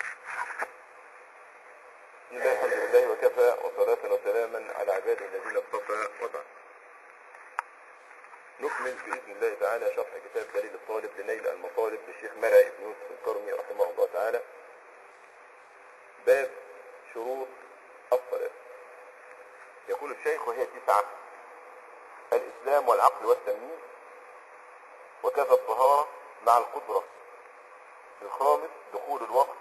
بسم الله الحمد لله وكفى وصلاة وسلاما على عباده الذين اصطفى وبعد نكمل بإذن الله تعالى شرح كتاب دليل الطالب لنيل المطالب للشيخ مرعي بن يوسف الكرمي رحمه الله تعالى باب شروط الصلاة يقول الشيخ وهي تسعة الإسلام والعقل والتمييز وكذا الطهارة مع القدرة الخامس دخول الوقت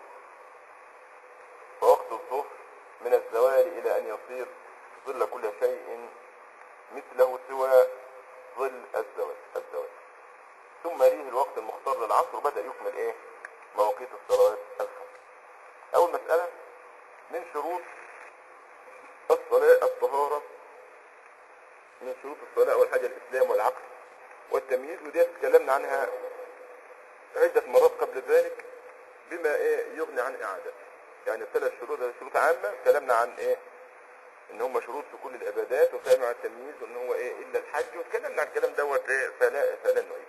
ووقت الظهر من الزوال إلى أن يصير ظل كل شيء مثله سوى ظل الزوال, الزوال. ثم ليه الوقت المختار للعصر وبدأ يكمل إيه مواقيت الصلاة الخمس أول مسألة من شروط الصلاة الطهارة من شروط الصلاة أول حاجة الإسلام والعقل والتمييز ودي تكلمنا عنها عدة مرات قبل ذلك بما إيه يغني عن إعادة يعني الثلاث شروط شروط عامة تكلمنا عن إيه إن هم شروط في كل العبادات وكلمنا عن التمييز وإن هو إيه إلا الحج وتكلمنا عن الكلام دوت إيه فلا فلا نعيد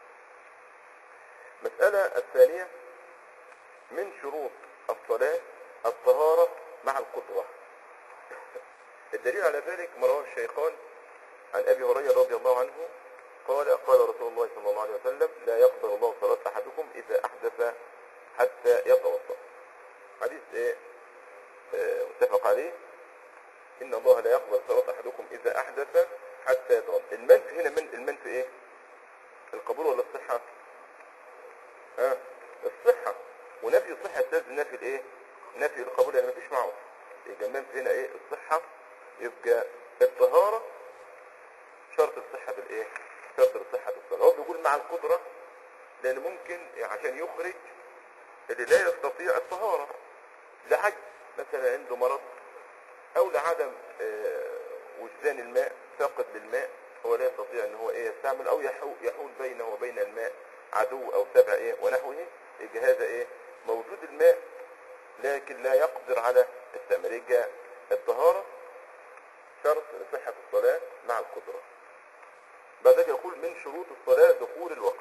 المسألة الثانية من شروط الصلاة الطهارة مع القدرة الدليل على ذلك ما رواه الشيخان عن أبي هريرة رضي الله عنه قال قال رسول الله صلى الله عليه وسلم لا يقبل الله صلاة أحدكم إذا أحدث حتى يتوضأ حديث إيه آه، متفق عليه إن الله لا يقبل صلاة أحدكم إذا أحدث حتى يتوضأ المنف هنا من المنف إيه القبول ولا الصحة ها الصحة ونفي الصحة يستلزم نفي الإيه نفي القبول يعني مفيش معه يبقى المنف هنا إيه الصحة يبقى الطهارة شرط الصحة بالإيه شرط الصحة بالصلاة هو بيقول مع القدرة لأن ممكن عشان يخرج اللي لا يستطيع الطهارة لحج مثلا عنده مرض أو لعدم آه، وجدان الماء فاقد للماء هو لا يستطيع ان هو ايه يستعمل او يحول, يحول بينه وبين الماء عدو او سبع ايه ونحوه يبقى هذا ايه موجود الماء لكن لا يقدر على استعمال يبقى الطهارة شرط لصحة الصلاة مع القدرة بعد ذلك يقول من شروط الصلاة دخول الوقت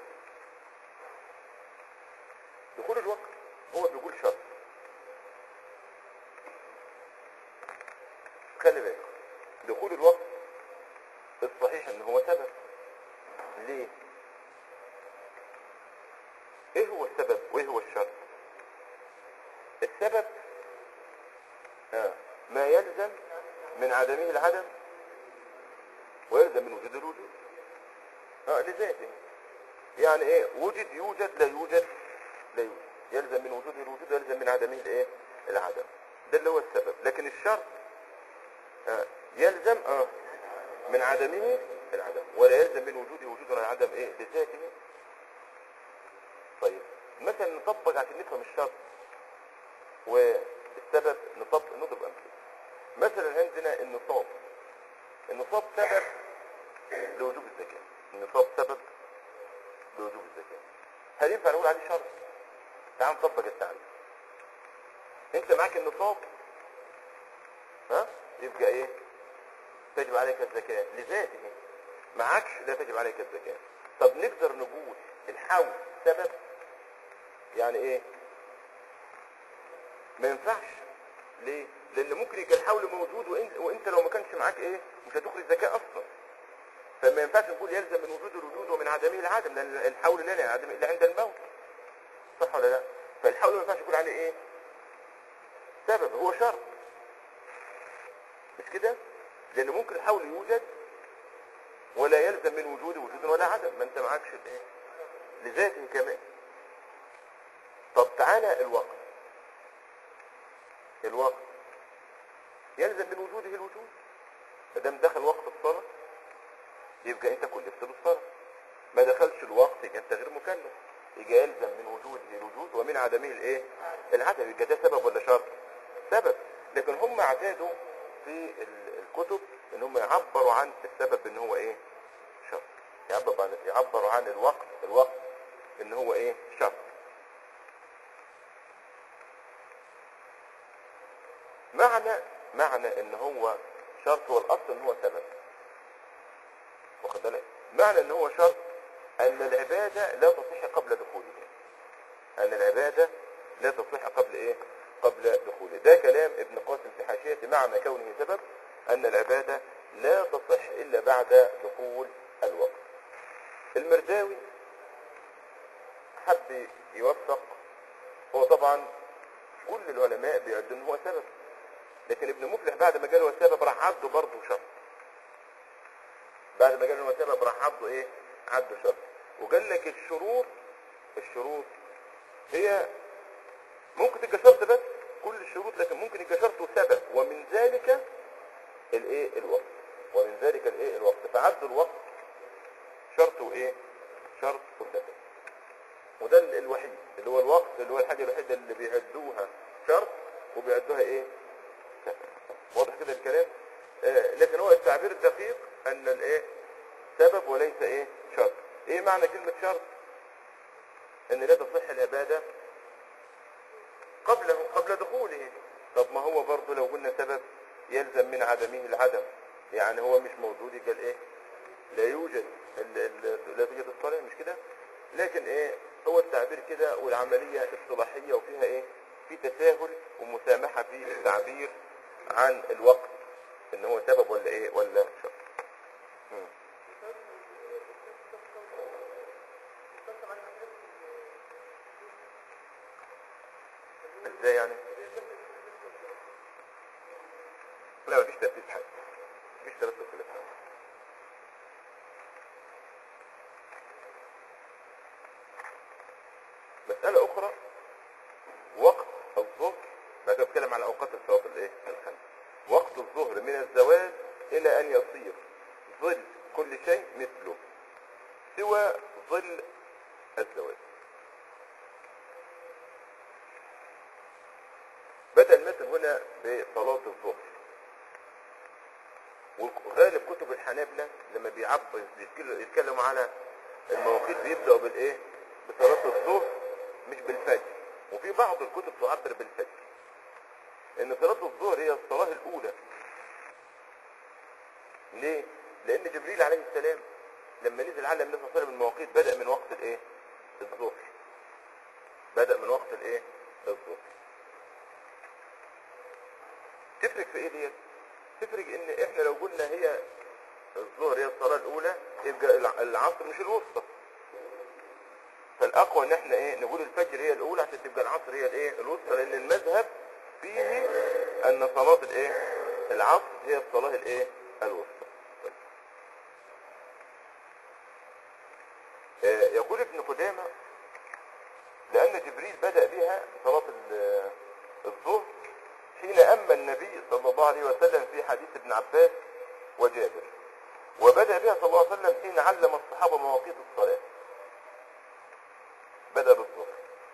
دخول الوقت هو بيقول شرط خلي بالك دخول الوقت الصحيح ان هو سبب ليه ايه هو السبب وايه هو الشرط السبب آه. ما يلزم من عدمه العدم ويلزم من وجود الوجود اه لذاته يعني ايه وجد يوجد لا يوجد لا يوجد يلزم من وجوده الوجود ويلزم من عدمه الايه العدم ده اللي هو السبب لكن الشرط آه. يلزم اه من عدمه العدم ولا يلزم من وجوده وجود ولا عدم ايه لذاته طيب مثلا نطبق عشان نفهم الشرط والسبب نطبق نضرب امثله مثلا عندنا النصاب النصاب سبب لوجوب الزكاه النصاب سبب لوجوب الزكاه هل ينفع نقول عليه شرط تعال نطبق التعريف انت معاك النصاب ها يبقى ايه تجب عليك الزكاة لذاته معكش لا تجب عليك الزكاة طب نقدر نقول الحول سبب يعني ايه ما ينفعش ليه لان ممكن يبقى الحول موجود وانت, وانت لو ما كانش معاك ايه مش هتخرج زكاة اصلا فما ينفعش نقول يلزم من وجود الوجود ومن عدمه العدم لان الحول لا ينعدم الا عند الموت صح ولا لا فالحول ما ينفعش يقول عليه ايه سبب هو شرط مش كده لان ممكن الحول يوجد ولا يلزم من وجوده وجود ولا عدم ما انت معكش الايه لذاته كمان طب تعالى الوقت الوقت يلزم من وجوده الوجود ما دام دخل وقت الصلاه يبقى انت كلفت بالصلاه ما دخلش الوقت يبقى انت غير مكلف يبقى يلزم من وجوده الوجود ومن عدمه الايه العدم يبقى ده سبب ولا شرط سبب لكن هم اعتادوا في الكتب ان هم يعبروا عن السبب ان هو ايه شرط يعبروا عن يعبروا عن الوقت الوقت ان هو ايه شرط معنى معنى ان هو شرط هو الاصل ان هو سبب واخد بالك معنى ان هو شرط ان العبادة لا تصح قبل دخولها ان العبادة لا تصح قبل ايه قبل دخوله ده كلام ابن قاسم في حاشية معنى كونه سبب ان العبادة لا تصح الا بعد دخول الوقت المرداوي حب يوفق هو طبعا كل العلماء بيعدوا ان هو سبب لكن ابن مفلح بعد ما قال هو سبب راح عبده برضه شرط بعد ما قال هو سبب راح عبده ايه عبده شرط وقال لك الشروط الشروط هي ممكن تبقى شرط بس كل الشروط لكن ممكن يبقى شرط وسبب ومن ذلك الايه الوقت ومن ذلك الايه الوقت فعد الوقت شرط وايه شرط وسبب وده ال- الوحيد اللي هو الوقت اللي هو الحاجه الوحيده اللي بيعدوها شرط وبيعدوها ايه سبب واضح كده الكلام آه لكن هو التعبير الدقيق ان الايه سبب وليس ايه شرط ايه معنى كلمه شرط ان لا تصح العباده قبله قبل دخوله طب ما هو برضه لو قلنا سبب يلزم من عدمه العدم يعني هو مش موجود قال ايه لا يوجد ال- ال- لا توجد الصلاة مش كده لكن ايه هو التعبير كده والعملية اصطلاحية وفيها ايه في تساهل ومسامحة في التعبير عن الوقت ان هو سبب ولا ايه ولا شرط مم. ازاي يعني لا مفيش ترتيب حاجة مفيش ترتيب في الافعال مسألة أخرى وقت الظهر بعد كده بتكلم على أوقات الصلاة الإيه؟ الخمس وقت الظهر من الزوال إلى أن يصير ظل كل شيء مثله سوى ظل الزوال بدأ المثل هنا بصلاة الظهر وغالب كتب الحنابلة لما بيعبر بيتكلم- يتكلموا على المواقيت بيبدأوا بالايه بصلاة الظهر مش بالفجر وفي بعض الكتب تعبر بالفجر ان صلاة الظهر هي الصلاة الاولى ليه لان جبريل عليه السلام لما نزل علم النبي صلى الله عليه وسلم المواقيت بدأ من وقت الايه الظهر بدأ من وقت الايه الظهر تفرق في ايه ديت تفرق ان احنا لو قلنا هي الظهر هي الصلاة الاولى يبقى الع- العصر مش الوسطى فالاقوى ان احنا ايه نقول الفجر هي الاولى عشان تبقى العصر هي الايه الوسطى لان المذهب فيه ان صلاة الايه العصر هي الصلاة الايه الوسطى طيب. آه، يقول ابن قدامة لأن جبريل بدأ بها صلاة ال- الظهر حين أما النبي صلى الله عليه وسلم في حديث ابن عباس وجابر وبدأ بها صلى الله عليه وسلم حين علم الصحابة مواقيت الصلاة بدأ بالظهر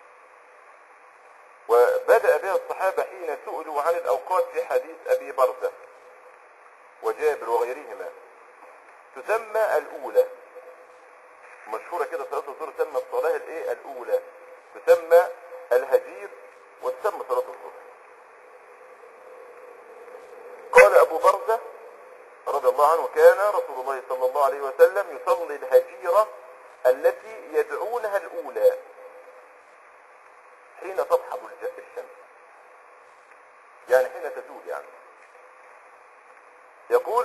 وبدأ بها الصحابة حين سئلوا عن الأوقات في حديث أبي برزة وجابر وغيرهما تسمى الأولى مشهورة كده صلاة الظهر تسمى الصلاة الإيه الأولى تسمى الهجير وتسمى صلاة الظهر قال أبو برزة رضي الله عنه كان رسول الله صلى الله عليه وسلم يصلي الهجيرة التي يدعونها الأولى حين تضحب الج- الشمس يعني حين تزول يعني يقول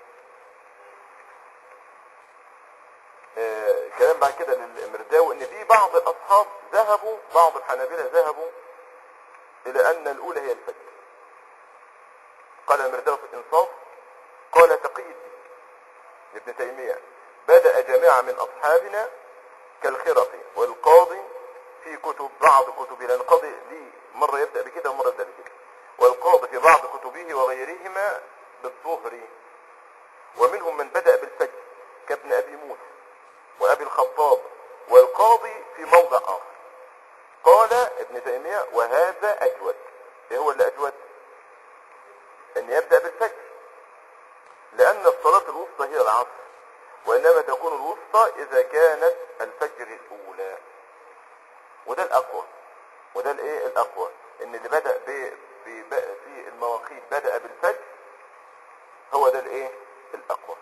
آه كلام بعد كده للمرداوي ان في بعض الاصحاب ذهبوا بعض الحنابلة ذهبوا الى ان الاولى هي الفجر قال المرداوي في الانصاف قال تقي الدين ابن تيمية بدأ جماعة من أصحابنا كالخرقي والقاضي في كتب بعض كتبه لأن القاضي ليه مرة يبدأ بكده ومرة يبدأ بكده والقاضي في بعض كتبه وغيرهما بالظهر ومنهم من بدأ بالفجر كابن أبي موسى وأبي الخطاب والقاضي في موضع آخر قال ابن تيمية وهذا أجود ايه هو اللي أجود أن يبدأ بالفجر لأن الصلاة الوسطى هي العصر وإنما تكون الوسطى إذا كانت الفجر الأولى وده الأقوى وده الإيه الأقوى إن اللي بدأ ب... في ب... في المواقيت بدأ بالفجر هو ده الإيه الأقوى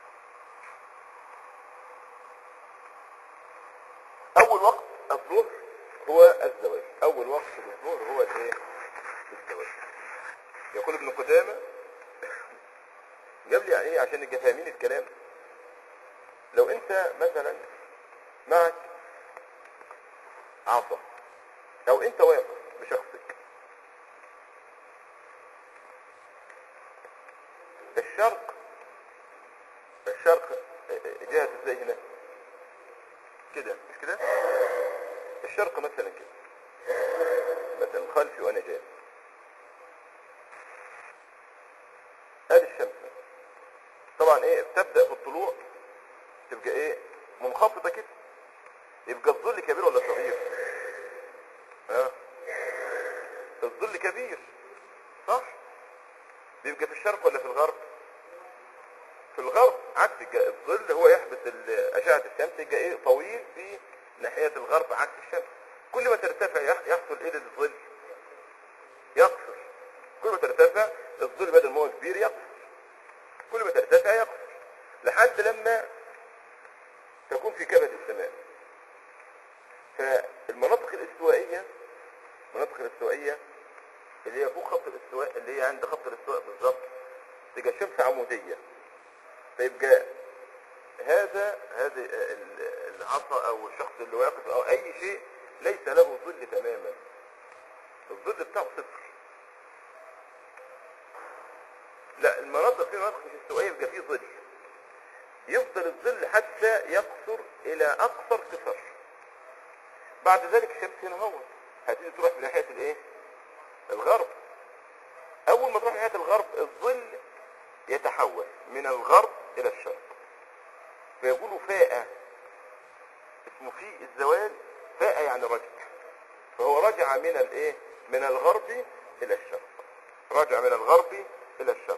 أول وقت الظهر هو الزواج اول وقت للظهر هو الايه الزواج يقول ابن قدامه جاب لي يعني ايه عشان نبقى فاهمين الكلام لو انت مثلا معك عصا او انت واقف بشخصك الشرق الشرق جهة ازاي هنا كده مش كده الشرق مثلا كده مثلا خلفي وانا جاي ادي الشمس طبعا ايه بتبدأ في الطلوع تبقى ايه منخفضة كده يبقى الظل كبير ولا صغير ها الظل كبير صح بيبقى في الشرق ولا في الغرب في الغرب عكس الج- الظل هو يحبس ال- أشعة الشمس يبقى ايه طويل في ناحية الغرب عكس الشمس كل ما ترتفع يح- يحصل ايه للظل يقصر كل ما ترتفع الظل بدل ما هو كبير يقصر كل ما ترتفع يقصر لحد لما تكون في كبد السماء فالمناطق الاستوائية المناطق الاستوائية اللي هي فوق خط الاستواء اللي هي عند خط الاستواء بالظبط تبقى الشمس عمودية فيبقى هذا هذا ال- العصا او الشخص اللي واقف او اي شيء ليس له ظل تماما الظل بتاعه صفر لا المناطق في مناطق مش استوائية يبقى فيه ظل يفضل الظل حتى يقصر الى اقصر قصر بعد ذلك الشمس هنا هو هتيجي تروح من ناحية الايه الغرب اول ما تروح ناحية الغرب الظل يتحول من الغرب الى الشرق فيقولوا فاء اسمه في الزوال فاء يعني رجع فهو رجع من الايه من الغرب الى الشرق رجع من الغرب الى الشرق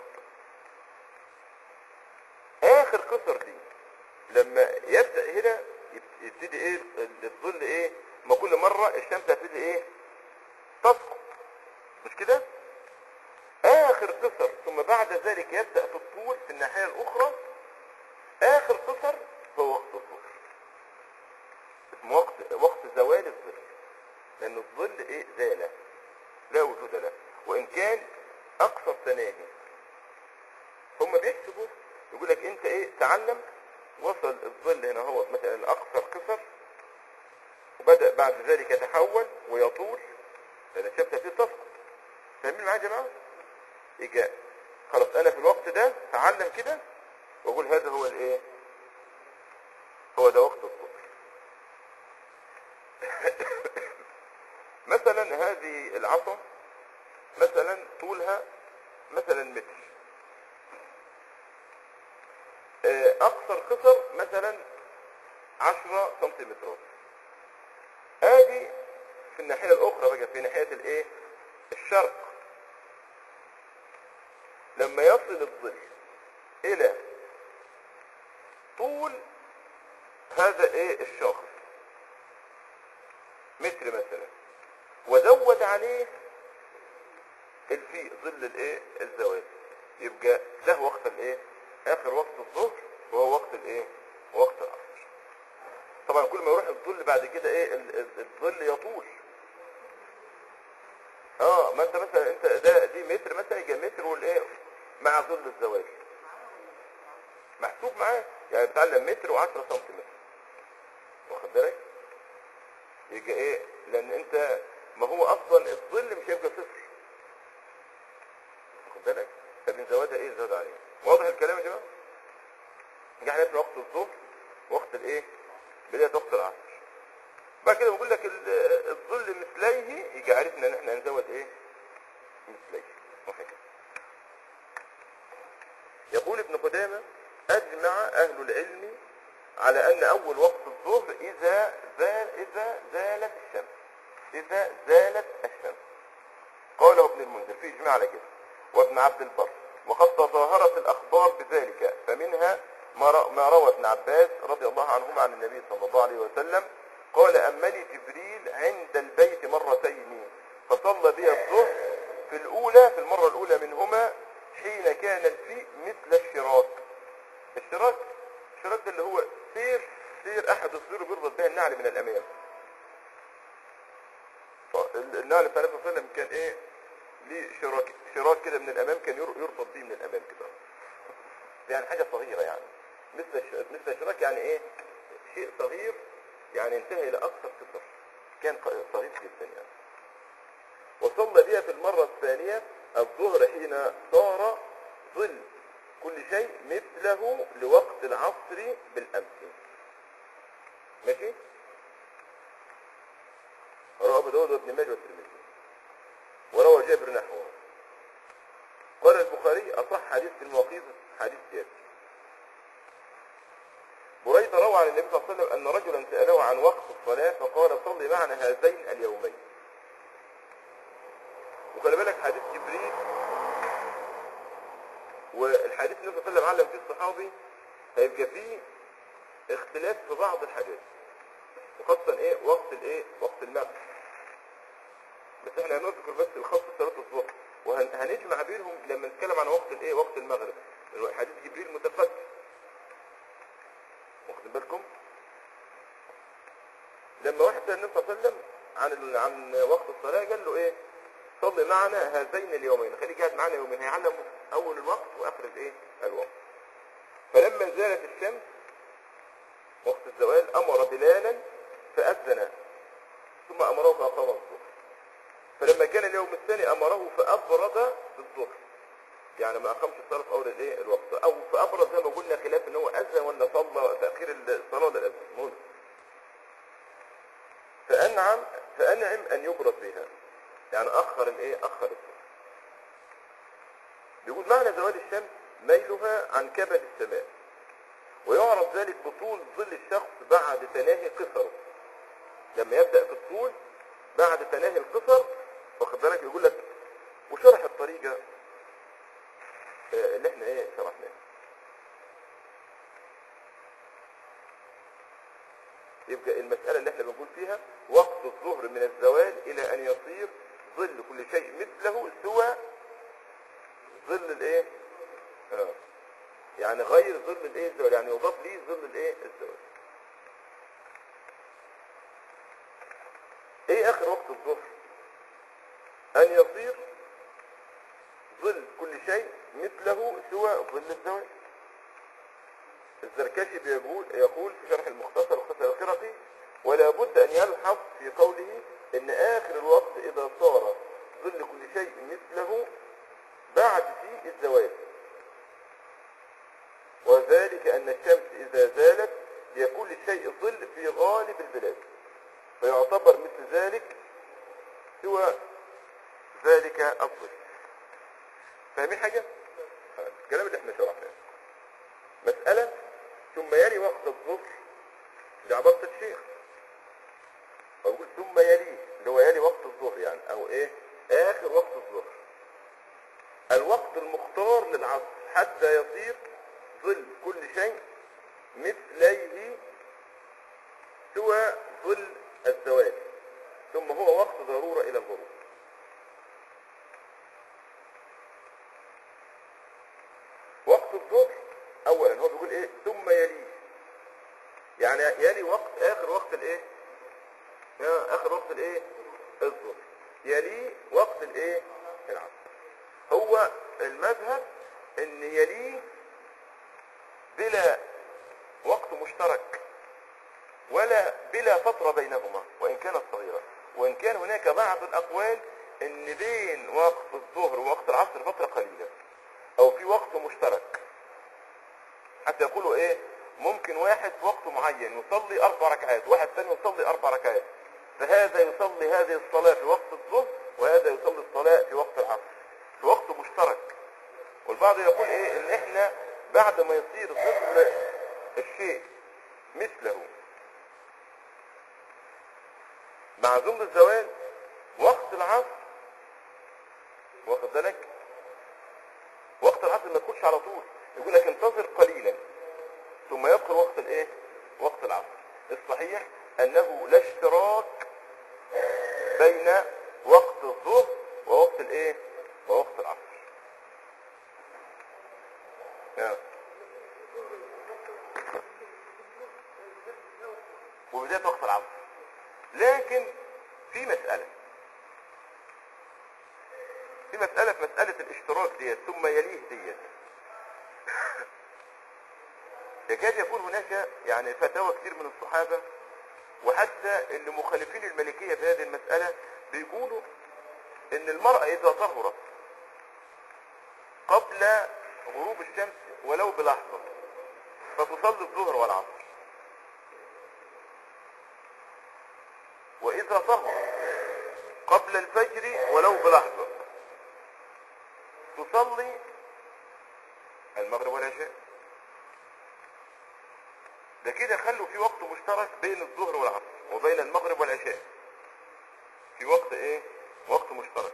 اخر قصر دي لما يبدأ هنا يبت- يبتدي ايه الظل ايه ما كل مرة الشمس هتبتدي ايه تسقط مش كده اخر قصر ثم بعد ذلك يبدأ في الطول في الناحية الاخرى اخر قصر هو وقت الظهر اسمه وقت وقت زوال الظل لان الظل ايه زال لا وجود له وان كان اقصر تناهي هم بيحسبوا يقول لك انت ايه تعلم وصل الظل هنا هو مثلا اقصر قصر وبدأ بعد ذلك يتحول ويطول لان الشمس فيه تسقط فاهمين معايا يا جماعه يجي خلاص انا في الوقت ده تعلم كده واقول هذا هو الايه هو ده وقت الظهر مثلا هذه العصا مثلا طولها مثلا متر آه، اقصر قصر مثلا عشرة سنتيمترات ادي في الناحية الاخرى بقى في ناحية الايه الشرق لما يصل الظل الى طول هذا ايه الشاخص متر مثلا وزود عليه الفي ظل الايه الزوال يبقى ده وقت الايه اخر وقت الظهر وهو وقت الايه وقت العصر طبعا كل ما يروح الظل بعد كده ايه ال- ال- الظل يطول اه ما انت مثلا انت ده دي متر مثلا يبقى متر والايه مع ظل الزوال محسوب معاه يعني بتعلم متر و10 سنتيمتر واخد بالك يبقى ايه لان انت ما هو اصلا الظل مش هيبقى صفر واخد بالك فمن زوادها ايه زاد عليه واضح الكلام يا جماعه يبقى احنا في وقت الظهر وقت الايه بدايه وقت العصر بعد كده بقول لك ال- الظل مثليه يجي عرفنا ان احنا هنزود ايه مثليه وهكذا يقول ابن قدامة أجمع أهل العلم على أن أول وقت الظهر إذا زال إذا زالت الشمس إذا زالت الشمس قاله ابن المنذر في إجماع على كده وابن عبد البر وقد تظاهرت الأخبار بذلك فمنها ما ر- ما روى ابن عباس رضي الله عنهما عن النبي صلى الله عليه وسلم قال أمني جبريل عند البيت مرتين فصلى بي الظهر في الأولى في المرة الأولى منهما حين كان الفيء مثل الشراك الشراك الشراك ده اللي هو سير سير أحد السير بيربط بها النعل من الأمام ال- النعل بتاع النبي صلى الله عليه وسلم كان ايه ليه شراك شراك كده من الامام كان ير- يربط بيه من الامام كده يعني حاجه صغيره يعني مثل الش- مثل الشراك يعني ايه شيء صغير يعني انتهى الى اقصى القصر كان ق- صغير جدا يعني وصلى بها في المرة الثانية الظهر حين صار ظل كل شيء مثله لوقت العصر بالأمس ماشي رواه أبو داود وابن ماجه والترمذي وروى جابر نحوه قال البخاري أصح حديث في المواقيت حديث جابر بريدة روى عن النبي صلى الله عليه وسلم أن رجلا سأله عن وقت الصلاة فقال صل معنا هذين اليومين وخلي بالك حديث جبريل والحديث النبي صلى الله عليه وسلم علم فيه الصحابي هيبقى فيه اختلاف في بعض الحاجات وخاصة ايه وقت الايه وقت المغرب بس احنا هنذكر بس الخاص صلاة الظهر وهنجمع بينهم لما نتكلم عن وقت الايه وقت المغرب حديث جبريل متقدم واخدين بالكم لما واحد سأل النبي صلى الله عليه وسلم عن ال- عن وقت الصلاة قال له ايه صلي معنا هذين اليومين خليك قاعد معنا يومين هيعلموا اول الوقت واخر الايه الوقت فلما زالت الشمس وقت الزوال امر بلالا فاذن ثم امره فاقام الظهر فلما كان اليوم الثاني امره فابرد بالظهر يعني ما اقامش الصلاه في اول الايه الوقت او فابرد زي ما قلنا خلاف ان هو اذن ولا صلى تاخير الصلاه ولا الاذان مهم. فانعم فانعم ان يبرد بها يعني اخر الايه اخر الظهر بيقول معنى زوال الشمس ميلها عن كبد السماء ويعرف ذلك بطول ظل الشخص بعد تناهي قصره لما يبدا في الطول بعد تناهي القصر واخد بالك يقول لك وشرح الطريقه آه، اللي احنا ايه شرحناها يبقى المسألة اللي احنا بنقول فيها وقت الظهر من الزوال إلى أن يصير ظل كل شيء مثله سوى ظل الايه؟ آه. يعني غير ظل الايه الزوال يعني يضاف ليه ظل الايه الزوال ايه اخر وقت الظهر ان يصير ظل كل شيء مثله سوى ظل الزوال الزركشي بيقول يقول في شرح المختصر مختصر الخرقي ولا بد ان يلحظ في قوله ان اخر الوقت اذا صار ظل كل شيء مثله بعد في الزوال وذلك ان الشمس اذا زالت يكون للشيء ظل في غالب البلاد فيعتبر مثل ذلك سوى ذلك الظل فاهمين حاجة؟ آه، الكلام اللي احنا شرحناه مسألة ثم يلي وقت الظهر دي عبارة الشيخ أقول ثم يلي اللي هو يلي وقت الظهر يعني أو إيه آخر وقت الظهر الوقت المختار للعصر حتى يصير ظل كل شيء مثليه سوى ظل الزواج ثم هو وقت ضرورة إلى الغروب وقت الظهر اولا هو بيقول ايه ثم يليه يعني يلي وقت اخر وقت الايه آه، اخر وقت الايه الظهر يليه وقت الايه العصر هو المذهب ان يليه بلا وقت مشترك ولا بلا فترة بينهما وإن كانت صغيرة وإن كان هناك بعض الأقوال إن بين وقت الظهر ووقت العصر فترة قليلة أو في وقت مشترك حتى يقولوا إيه ممكن واحد في وقت معين يصلي أربع ركعات واحد ثاني يصلي أربع ركعات فهذا يصلي هذه الصلاة في وقت الظهر وهذا يصلي الصلاة في وقت العصر في وقت مشترك والبعض يقول إيه إن إحنا بعد ما يصير ظل الشيء مثله مع ظل الزوال وقت العصر واخد بالك وقت العصر ما تكونش على طول يقول لك انتظر قليلا ثم يدخل وقت الايه وقت العصر الصحيح انه لا اشتراك بين وقت الظهر ووقت الايه ووقت العصر نعم وبداية وقت العصر لكن في مسألة في مسألة في مسألة الاشتراك ديت ثم يليه ديت يكاد يكون هناك يعني فتاوى كتير من الصحابة وحتى اللي مخالفين الملكية في هذه المسألة بيقولوا ان المرأة اذا طهرت قبل غروب الشمس ولو بلحظة فتصلي الظهر والعصر واذا طهرت قبل الفجر ولو بلحظة تصلي المغرب والعشاء ده كده خلوا في وقت مشترك بين الظهر والعصر وبين المغرب والعشاء في وقت ايه وقت مشترك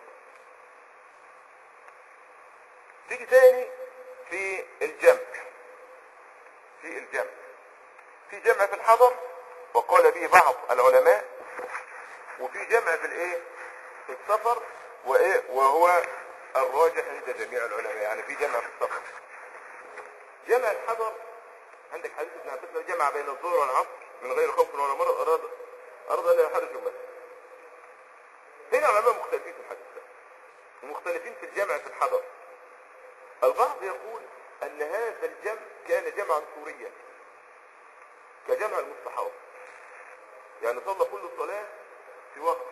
تيجي تاني في الجمع في الجمع في جمع في الحضر وقال به بعض العلماء وفي جمع في الايه في السفر وايه وهو الراجح عند جميع العلماء يعني في جمع في السفر جمع الحضر عندك حديث ابن عباس لو جمع بين الظهر والعصر من غير خوف ولا مرض اراد اراد ان يحرج المسجد هنا العلماء مختلفين في الحديث ده ومختلفين في الجمع في الحضر البعض يقول ان هذا الجمع كان جمعا سوريا كجمع المستحاض يعني صلى كل صلاة في وقت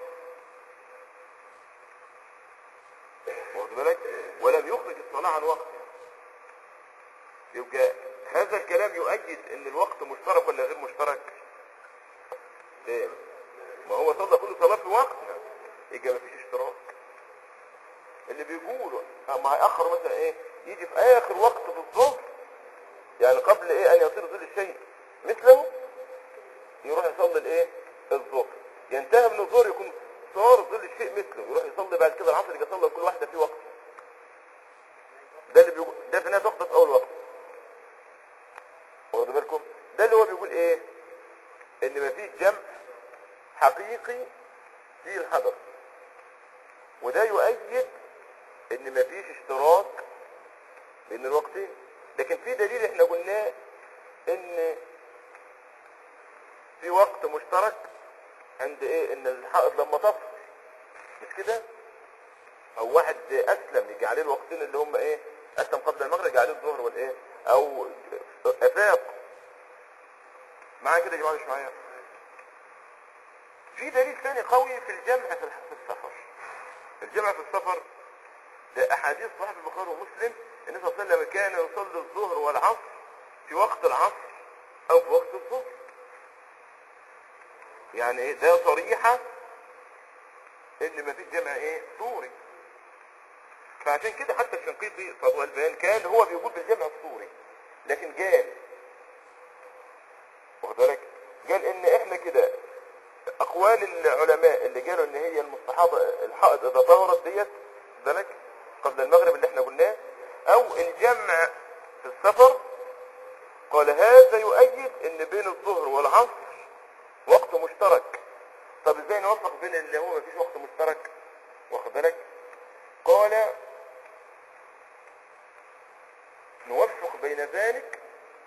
واخد بالك ولم يخرج الصلاة عن وقت يبقى هذا الكلام يؤكد ان الوقت مشترك ولا غير مشترك ايه ما هو صلى كل صلاة في وقت يبقى مفيش اشتراك اللي بيقولوا اما هيأخر مثلا ايه يجي في اخر وقت في الظهر يعني قبل ايه ان يصير ظل الشيء مثله يروح يصلي الايه الظهر ينتهي من الظهر يكون صار ظل الشيء مثله يروح يصلي بعد كده العصر يجي يصلي كل واحده في وقت ده اللي بيقول ده في ناس وقت في اول وقت واخدوا بالكم ده اللي هو بيقول ايه ان مفيش جمع حقيقي في الحضر وده يؤيد ان مفيش اشتراك بين الوقتين لكن في دليل احنا قلناه ان في وقت مشترك عند ايه ان الحائط لما تفصل مش كده او واحد اسلم يجي عليه الوقتين اللي هم ايه اسلم قبل المغرب يجي عليه الظهر والايه او افاق معايا كده يا جماعه مش معايا في دليل ثاني قوي في الجمع في الح- في السفر الجمع في السفر ده احاديث صحيح البخاري ومسلم النبي صلى الله عليه وسلم كان يصلي الظهر والعصر في وقت العصر او في وقت الظهر يعني ايه ده صريحة ان مفيش جمع ايه سوري فعشان كده حتى الشنقيطي فضل البيان كان هو بيقول بالجمع السوري لكن قال واخد بالك قال ان احنا كده اقوال العلماء اللي قالوا ان هي المستحاضة الحائض اذا طهرت ديت واخد بالك قبل المغرب اللي احنا قلناه او الجمع في السفر قال هذا يؤيد ان بين الظهر والعصر وقت مشترك طب ازاي نوفق بين اللي هو مفيش وقت مشترك واخد بالك قال نوفق بين ذلك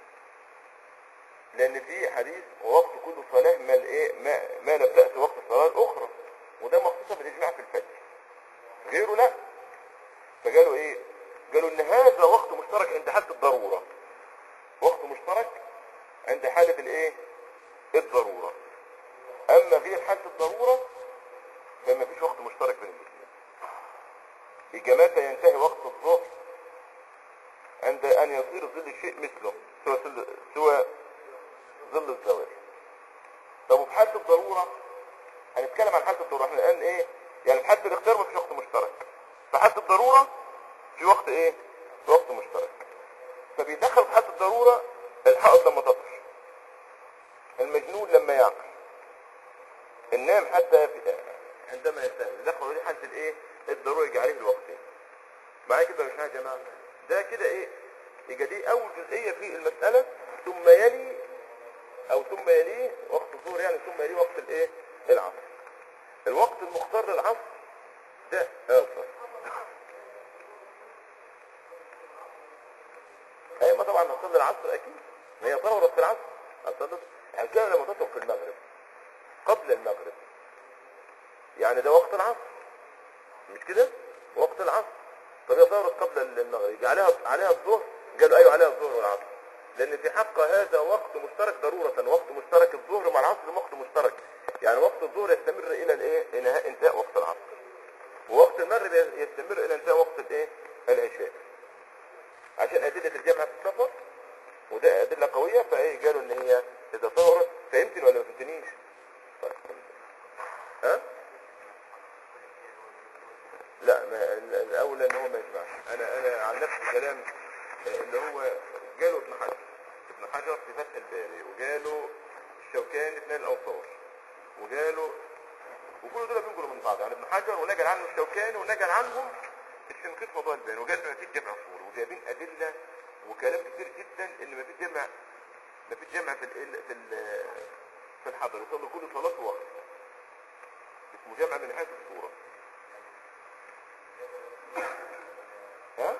لان في حديث ووقت كل صلاة ما الايه ما, ما لم تأتي وقت الصلاة الاخرى وده مخصوص بالاجماع في الفجر غيره لا فقالوا ايه قالوا ان هذا وقت مشترك عند حالة الضرورة وقت مشترك عند حالة الايه الضرورة اما غير حالة الضرورة فما فيش وقت مشترك بين الاثنين يبقى متى ينتهي وقت الظهر عند ان يصير ظل الشيء مثله سوى ظل سوى ظل الزوال طب وفي حالة الضرورة هنتكلم عن حالة الضرورة احنا الان ايه يعني في حالة الاختيار مفيش وقت مشترك في حالة الضرورة في وقت ايه في وقت مشترك فبيدخل في حالة الضرورة الحائط لما تطش المجنون لما يعقل النام حتى في عندما يستهل يدخل في حالة الايه الضرورة يجي عليه الوقتين معايا كده مش حاجة يا جماعة ده كده ايه يبقى دي اول جزئية في المسألة ثم يلي او ثم يليه وقت الظهر يعني ثم يليه وقت الايه العصر الوقت المختار للعصر ده اخر اي ما طبعا هنصلي العصر اكيد ما هي طهرت في العصر هنصلي يعني كده لما تطهر في المغرب قبل المغرب يعني ده وقت العصر مش كده وقت العصر طب هي ظهرت قبل المغرب عليها عليها الظهر قالوا ايوه عليها الظهر والعصر لان في حق هذا وقت مشترك ضرورة وقت مشترك الظهر مع العصر وقت مشترك يعني وقت الظهر يستمر الى الايه انهاء انتهاء وقت العصر ووقت المغرب يستمر الى انتهاء وقت الايه العشاء عشان ادله الجمع في السفر وده ادله قويه فايه قالوا ان هي اذا ظهرت فهمتني ولا ما فهمتنيش طيب. ها لا ما ال- الاولى ان هو ما يجمعش انا انا عن نفس الكلام آه، اللي هو قالوا ابن حجر ابن حجر في فتح الباري وقالوا الشوكاني في نيل الاوصار وقالوا وكل دول بينقلوا من بعض يعني ابن حجر ونقل عنه الشوكاني ونقل عنهم الشنقيط موضوع البيان وقال ما فيش جمع صوري وجايبين ادله وكلام كتير جدا ان ما فيش جمع ما فيش جمع في ال في ال في الحضر يصلي كل صلاه في وقت اسمه جمع من حيث الصوره ها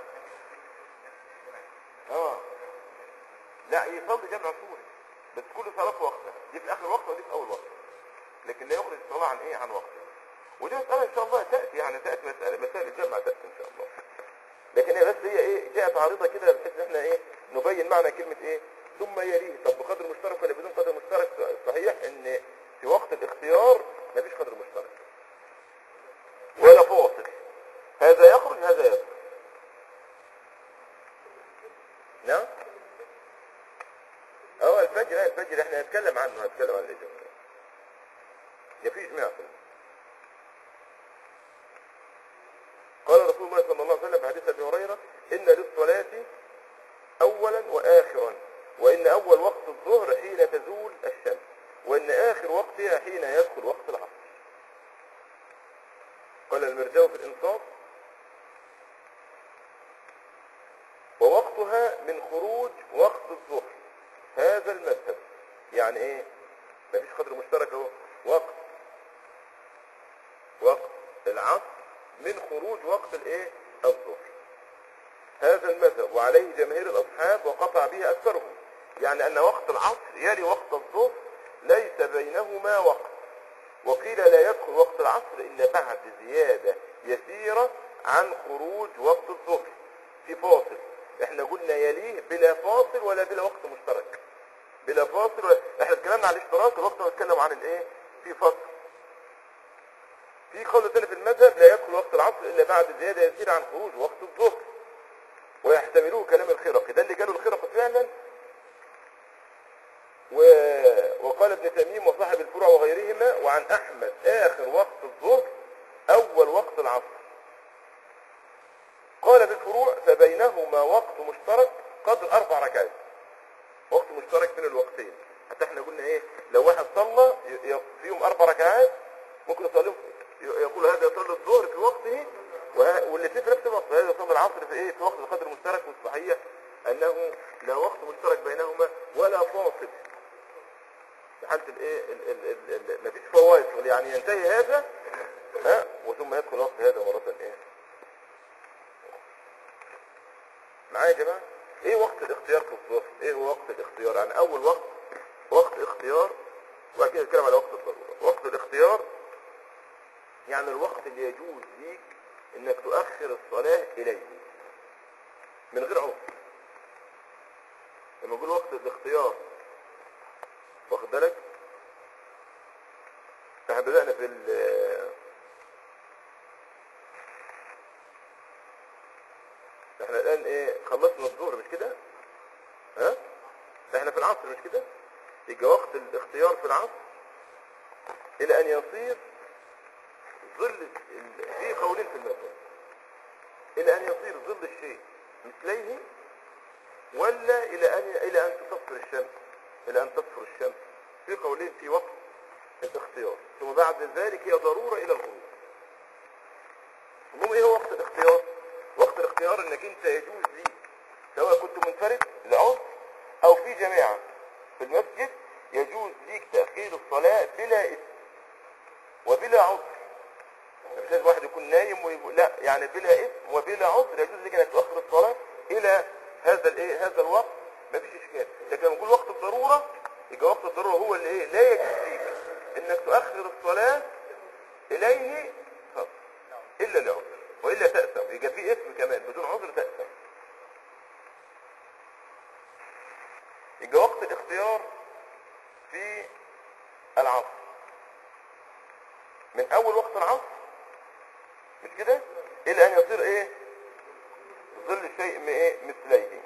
اه لا يصلي جمع صوري بس كل صلاه في وقتها دي في اخر وقت ودي في اول وقت لكن لا يخرج الصلاه عن ايه عن وقتها ودي مساله ان شاء الله تاتي يعني تاتي مساله مسائل الجمع تاتي ان شاء الله لكن هي بس هي ايه جاءت عارضه كده بحيث ان احنا ايه نبين معنى كلمه ايه ثم يليه طب بقدر مشترك ولا بدون قدر مشترك صحيح ان في وقت الاختيار مفيش قدر مشترك ولا فاصل هذا يخرج هذا يدخل نعم اه الفجر اه الفجر احنا هنتكلم عنه هنتكلم عن الاجابه ده في اجماع في قال رسول الله صلى الله عليه وسلم في حديث ابي هريره ان للصلاه اولا واخرا وان اول وقت الظهر حين تزول الشمس وان اخر وقتها حين يدخل وقت العصر قال المرجاوي في الانصاف ووقتها من خروج وقت الظهر هذا المذهب يعني ايه مفيش قدر مشترك اهو وقت وقت العصر من خروج وقت الايه الظهر هذا المذهب وعليه جماهير الاصحاب وقطع به اكثرهم يعني ان وقت العصر يلي وقت الظهر ليس بينهما وقت وقيل لا يدخل وقت العصر الا بعد زيادة يسيرة عن خروج وقت الظهر في فاصل احنا قلنا يليه بلا فاصل ولا بلا وقت مشترك بلا فاصل ولا... احنا اتكلمنا عن الاشتراك الوقت بنتكلم عن الايه في فصل في قول ثاني في المذهب لا يدخل وقت العصر الا بعد زيادة يسيرة عن خروج وقت الظهر ويحتملوه كلام الخرقي ده اللي قاله الخرقي فعلا و... وقال ابن تميم وصاحب الفروع وغيرهما وعن احمد اخر وقت الظهر اول وقت العصر قال في الفروع فبينهما وقت مشترك قدر اربع ركعات وقت مشترك بين الوقتين حتى احنا قلنا ايه لو واحد صلى ي- ي- فيهم اربع ركعات ممكن يصلي يقول هذا يصلي الظهر في وقته وه- والاثنين في نفس الوقت هذا يصلي العصر في ايه في وقت القدر المشترك والصحيح انه لا وقت مشترك بينهما ولا فاصل في حالة الايه ال- ال- ال- ال- مفيش فواصل يعني ينتهي هذا ها وثم يدخل وقت هذا مرة ايه معايا يا جماعة ايه وقت الاختيار في الظهر ايه هو وقت الاختيار يعني اول وقت وقت اختيار وبعد كده نتكلم على وقت الضرورة وقت الاختيار يعني الوقت اللي يجوز ليك انك تؤخر الصلاة اليه من غير عذر لما نقول وقت الاختيار واخد بالك احنا بدأنا في ال احنا الان ايه خلصنا الظهر مش كده ها احنا في العصر مش كده يجي وقت الاختيار في العصر الى ان يصير ظل ال- في قولين في المذهب الى ان يصير ظل الشيء مثليه ولا الى ان الى ان تصفر الشمس الى ان تصفر الشمس في قولين في وقت الاختيار ثم بعد ذلك هي ضرورة الى الغروب المهم ايه هو وقت الاختيار وقت الاختيار انك انت يجوز ليك سواء كنت منفرد لعذر او في جماعة في المسجد يجوز ليك تأخير الصلاة بلا إثم وبلا عذر مش لازم واحد يكون نايم ويقول لا يعني بلا إثم وبلا عذر يجوز لك انك تؤخر الصلاة الى هذا الايه هذا الوقت مفيش اشكال لكن لما نقول وقت الضرورة يبقى وقت الضرورة هو اللي ايه لا يجوز ليك انك تؤخر الصلاة اليه خلاص الا لعذر وإلا تأثم يبقى في اسم كمان بدون عذر تأثم يبقى وقت الاختيار في العصر من أول وقت العصر مش كده إلى أن يصير إيه ظل شيء م- إيه مثليه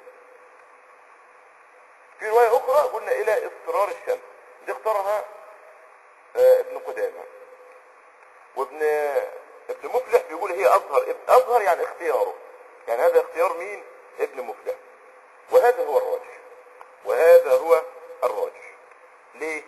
في رواية أخرى قلنا إلى اصفرار الشمس دي اختارها آه، ابن قدامة وابن ابن مفلح بيقول هي أظهر أظهر يعني اختياره يعني هذا اختيار مين ابن مفلح وهذا هو الراجح وهذا هو الراجح ليه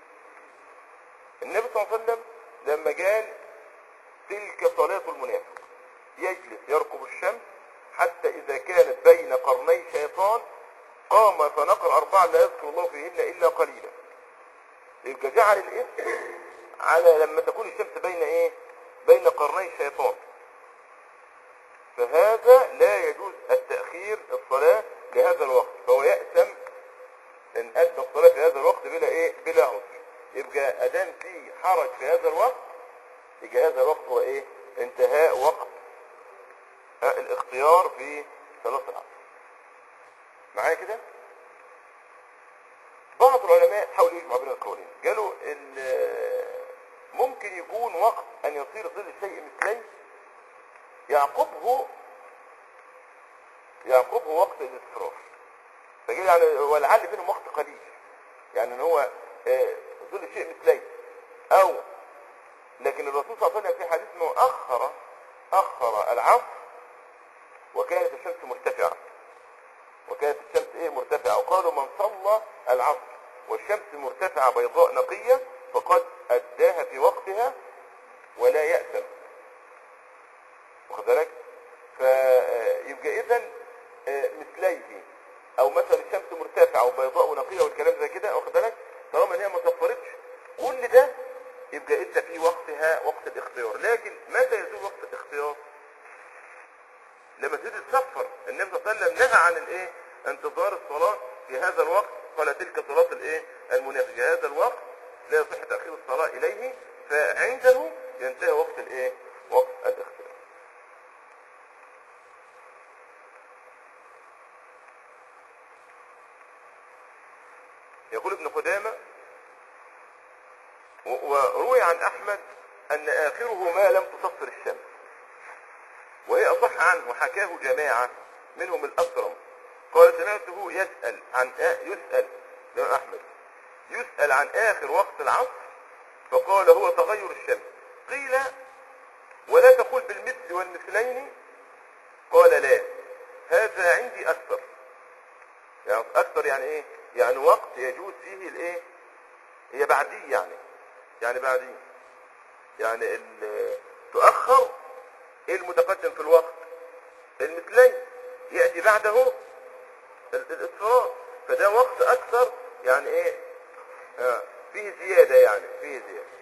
النبي صلى الله عليه وسلم لما قال تلك صلاة المنافق يجلس يركب الشمس حتى إذا كانت بين قرني شيطان قام فنقر أربعا لا يذكر الله فيهن إلا قليلا يبقى جعل الاسم على لما تكون الشمس بين ايه بين قرني الشيطان فهذا لا يجوز التأخير الصلاة لهذا الوقت فهو يأثم ان ادى الصلاة في هذا الوقت بلا ايه بلا عذر يبقى ادام في حرج في هذا الوقت يبقى هذا الوقت هو ايه انتهاء وقت آه، الاختيار في صلاة العصر معايا كده بعض العلماء حاولوا يجمعوا بين القولين قالوا ال- ممكن يكون وقت ان يصير ظل الشيء مثليه يعقبه يعقبه وقت الاصفرار فقال يعني ولعل بينهم وقت قليل يعني ان هو آه، ظل الشيء مثليه او لكن الرسول صلى الله عليه وسلم في حديث انه اخر اخر العصر وكانت الشمس مرتفعه وكانت الشمس ايه مرتفعة وقالوا من صلى العصر والشمس مرتفعة بيضاء نقية فقد أداها في وقتها ولا يأثم واخد بالك فيبقى إذا مثليه أو مثلا الشمس مرتفعة وبيضاء ونقية والكلام زي كده واخد بالك طالما إن هي ما صفرتش كل ده يبقى أنت في وقتها وقت الاختيار لكن متى يزول وقت الاختيار؟ لما تيجي تصفر النبي صلى الله عليه وسلم نهى عن الايه انتظار الصلاة في هذا الوقت قال تلك صلاة الايه المنافق هذا الوقت لا يصح تأخير الصلاة اليه فعنده ينتهي وقت الايه وقت الاختيار يقول ابن قدامة و- وروي عن احمد ان اخره ما لم تصفر الشمس وهي أصح عنه حكاه جماعة منهم الأكرم قال سمعته يسأل عن آ... يسأل الإمام أحمد يسأل عن آخر وقت العصر فقال هو تغير الشمس قيل ولا تقول بالمثل والمثلين قال لا هذا عندي أكثر يعني أكثر يعني إيه يعني وقت يجوز فيه الإيه هي بعديه يعني يعني بعديه يعني ال- تؤخر ايه المتقدم في الوقت المثلين يأتي بعده ال- الاصفرار فده وقت اكثر يعني ايه آه فيه زيادة يعني فيه زيادة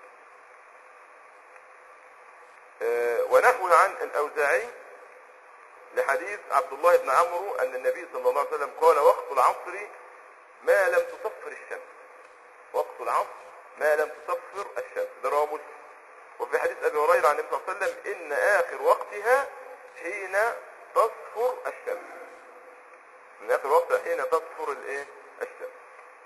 آه ونحو عن الاوزاعي لحديث عبد الله بن عمرو ان النبي صلى الله عليه وسلم قال وقت العصر ما لم تصفر الشمس وقت العصر ما لم تصفر الشمس ده رواه مسلم وفي حديث ابي هريره عن النبي صلى الله عليه وسلم ان اخر وقتها حين تصفر الشمس من اخر وقتها حين تصفر الايه الشمس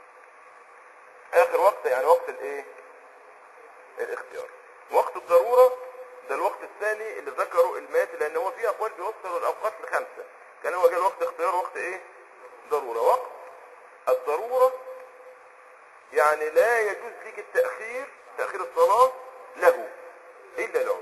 اخر وقت يعني وقت الايه الاختيار وقت الضروره ده الوقت الثاني اللي ذكره المات لان هو في اقوال بيوصلوا الاوقات لخمسه كان هو جاء وقت اختيار وقت ايه ضروره وقت الضروره يعني لا يجوز لك التاخير تاخير الصلاه له الا العذر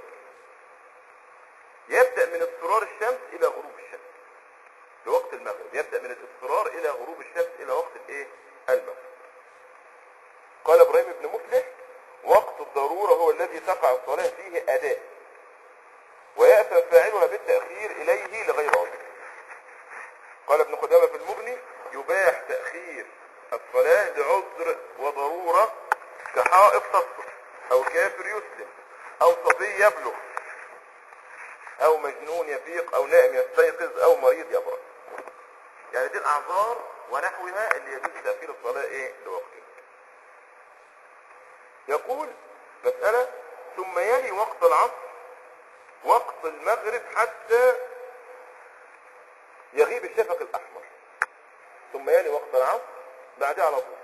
يبدا من اصفرار الشمس الى غروب الشمس لوقت المغرب يبدا من الاصفرار الى غروب الشمس الى وقت الايه المغرب قال ابراهيم بن مفلح وقت الضروره هو الذي تقع الصلاه فيه اداء ويأثم فاعلها بالتأخير إليه لغير عذر قال ابن قدامة في المغني يباح تأخير الصلاة لعذر وضرورة كحائط تصف أو كافر يسلم أو صبي يبلغ أو مجنون يفيق أو نائم يستيقظ أو مريض يبرد يعني دي الأعذار ونحوها اللي يجوز تأخير الصلاة إيه لوقتها يقول مسألة ثم يلي وقت العصر وقت المغرب حتى يغيب الشفق الأحمر ثم يلي وقت العصر بعدها على طول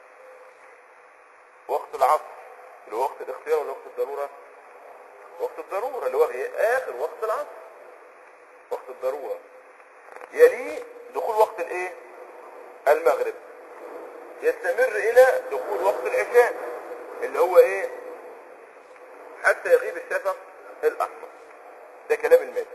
وقت العصر اللي هو وقت الاختيار ولا وقت الضرورة وقت الضرورة اللي هو غي- آخر وقت العصر وقت الضرورة يليه دخول وقت الايه المغرب يستمر الى دخول وقت العشاء اللي هو ايه حتى يغيب الشفق الاحمر ده كلام المالك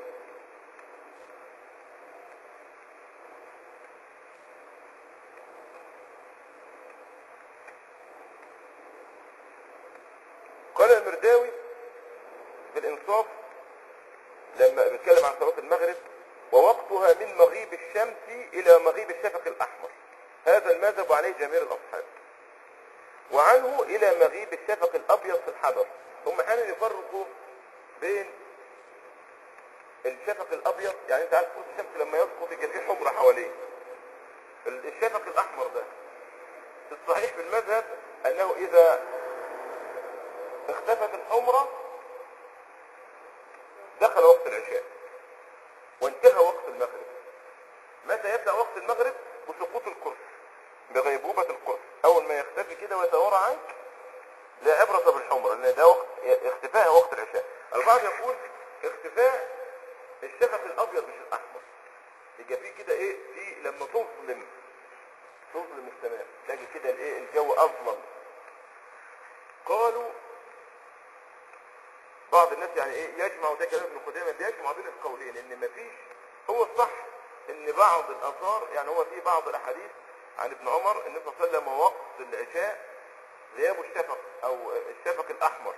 قال المرداوي في الانصاف لما بيتكلم عن صلاة المغرب ووقتها من مغيب الشمس الى مغيب الشفق الاحمر هذا المذهب عليه جميع الاصحاب وعنه الى مغيب الشفق الابيض في الحضر هم احيانا يفرقوا بين الشفق الابيض يعني انت عارف قوس الشمس لما يسقط يبقى فيه حمرة حواليه ال- الشفق الاحمر ده الصحيح في المذهب انه اذا اختفت الحمرة دخل وقت العشاء وانتهى وقت المغرب متى يبدأ وقت المغرب بسقوط القرص بغيبوبة القرص اول ما يختفي كده ويتوارى عنك لا عبرة بالحمرة لان ده وقت اختفاء وقت العشاء البعض يقول اختفاء الشفق الابيض مش الاحمر يبقى في كده ايه في لما تظلم تظلم السماء تلاقي كده الايه الجو اظلم قالوا بعض الناس يعني ايه يجمع وده كلام ابن قدامه بيجمع بين القولين ان مفيش هو الصح ان بعض الاثار يعني هو في بعض الاحاديث عن ابن عمر النبي صلى الله عليه وسلم وقت العشاء غياب الشفق او الشفق الاحمر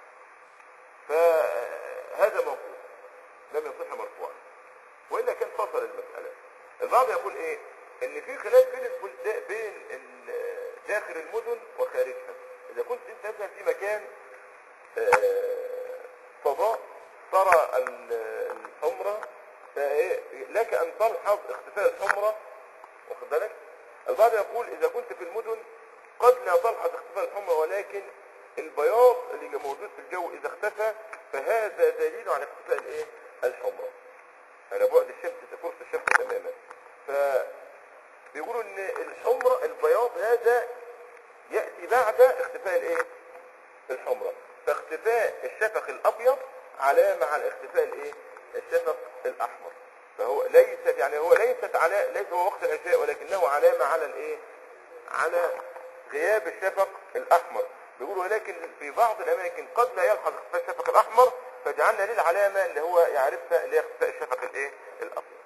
فهذا موقوف لم يصح مرفوعا والا كان فصل المساله البعض يقول ايه ان في خلاف بين البلدان بين ال- داخل المدن وخارجها اذا كنت انت مثلا في مكان آه، فضاء ترى ال- الحمرة فإيه؟ لك ان تلحظ اختفاء الحمرة واخد بالك البعض يقول اذا كنت في المدن قد لا تلحظ اختفاء الحمرة ولكن البياض اللي موجود في الجو اذا اختفى فهذا دليل على اختفاء الايه الحمرة على بعد الشمس قرص الشمس تماما فبيقولوا ان الحمرة البياض هذا يأتي بعد اختفاء الايه الحمرة فاختفاء الشفق الابيض علامة على اختفاء الايه الشفق الاحمر فهو ليست يعني هو ليست على ليس هو وقت العشاء ولكنه علامة على الايه على غياب الشفق الاحمر بيقولوا ولكن في بعض الاماكن قد لا يلحظ اختفاء الشفق الاحمر فجعلنا ليه العلامة اللي هو يعرفها اللي هي اختفاء الشفق الايه الابيض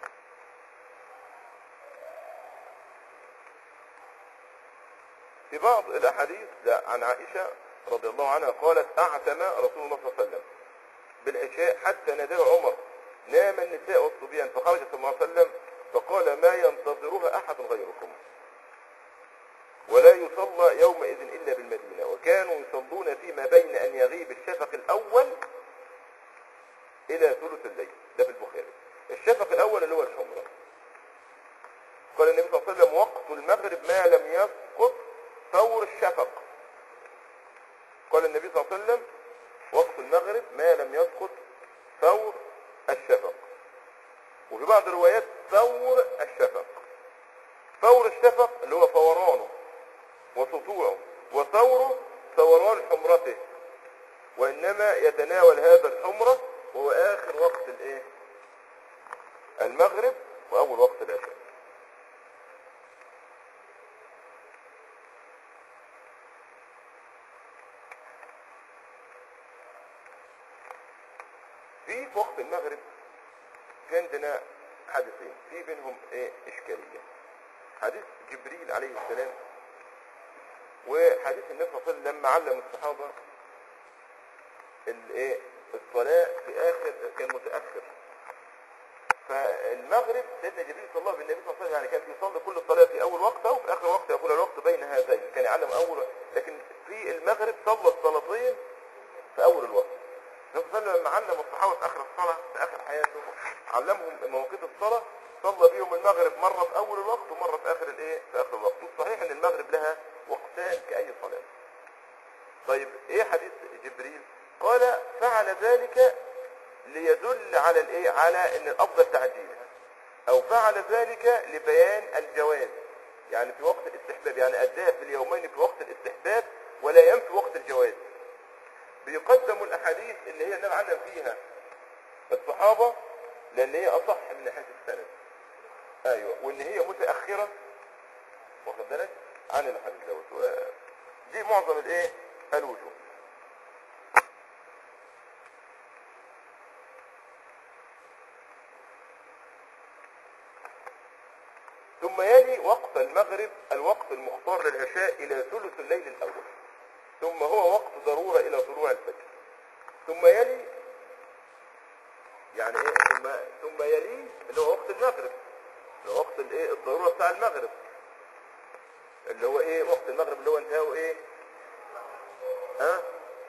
في بعض الاحاديث ده عن عائشة رضي الله عنها قالت اعتم رسول الله صلى الله عليه وسلم بالعشاء حتى ناداه عمر نام النساء والصبيان فخرج صلى الله عليه وسلم فقال ما ينتظرها احد غيركم ولا يصلى يومئذ الا بالمدينة وكانوا يصلون فيما بين ان يغيب الشفق الاول الى ثلث الليل ده في البخاري الشفق الاول اللي هو الحمرة قال النبي صلى الله عليه وسلم وقت المغرب ما لم يسقط ثور الشفق قال النبي صلى الله عليه وسلم وقت المغرب ما لم يسقط ثور الشفق وفي بعض الروايات ثور الشفق ثور الشفق اللي هو فورانه وسطوعه وثوره ثوران حمرته وانما يتناول هذا الحمرة وهو اخر وقت الايه المغرب واول وقت العشاء في في وقت المغرب في عندنا حديثين في بينهم ايه اشكاليه حديث جبريل عليه السلام وحديث النبي صلى الله عليه وسلم لما علم الصحابه الايه الصلاه في اخر كان متاخر فالمغرب سيدنا جبريل صلى الله بالنبي صلى الله عليه وسلم يعني كان بيصلي كل الصلاه في اول وقتها وفي اخر وقت يقول الوقت بين هذين كان يعلم اول لكن في المغرب صلى الصلاتين في اول الوقت النبي صلى الله عليه وسلم لما علم الصحابه في اخر الصلاه في اخر حياته علمهم مواقيت الصلاه صلى بيهم المغرب مره في اول الوقت ومره في اخر الايه في اخر الوقت والصحيح ان المغرب لها وقتان كاي صلاه طيب ايه حديث جبريل قال فعل ذلك ليدل على الايه على ان الافضل تعجيلها او فعل ذلك لبيان الجواز يعني في وقت الاستحباب يعني اداها في اليومين في وقت الاستحباب ولا ينفي وقت الجواز بيقدم الاحاديث اللي هي النبي علم فيها الصحابه لان هي اصح من ناحيه السند ايوه وان هي متاخره واخد بالك عن الحديث دوت و- دي معظم الايه الوجوه ثم يلي وقت المغرب الوقت المختار للعشاء الى ثلث الليل الاول ثم هو وقت ضرورة الى طلوع الفجر ثم يلي يعني ايه ثم ثم يلي اللي هو وقت المغرب اللي هو وقت الايه الضرورة بتاع المغرب اللي هو ايه وقت المغرب اللي هو انتهاءه ايه ها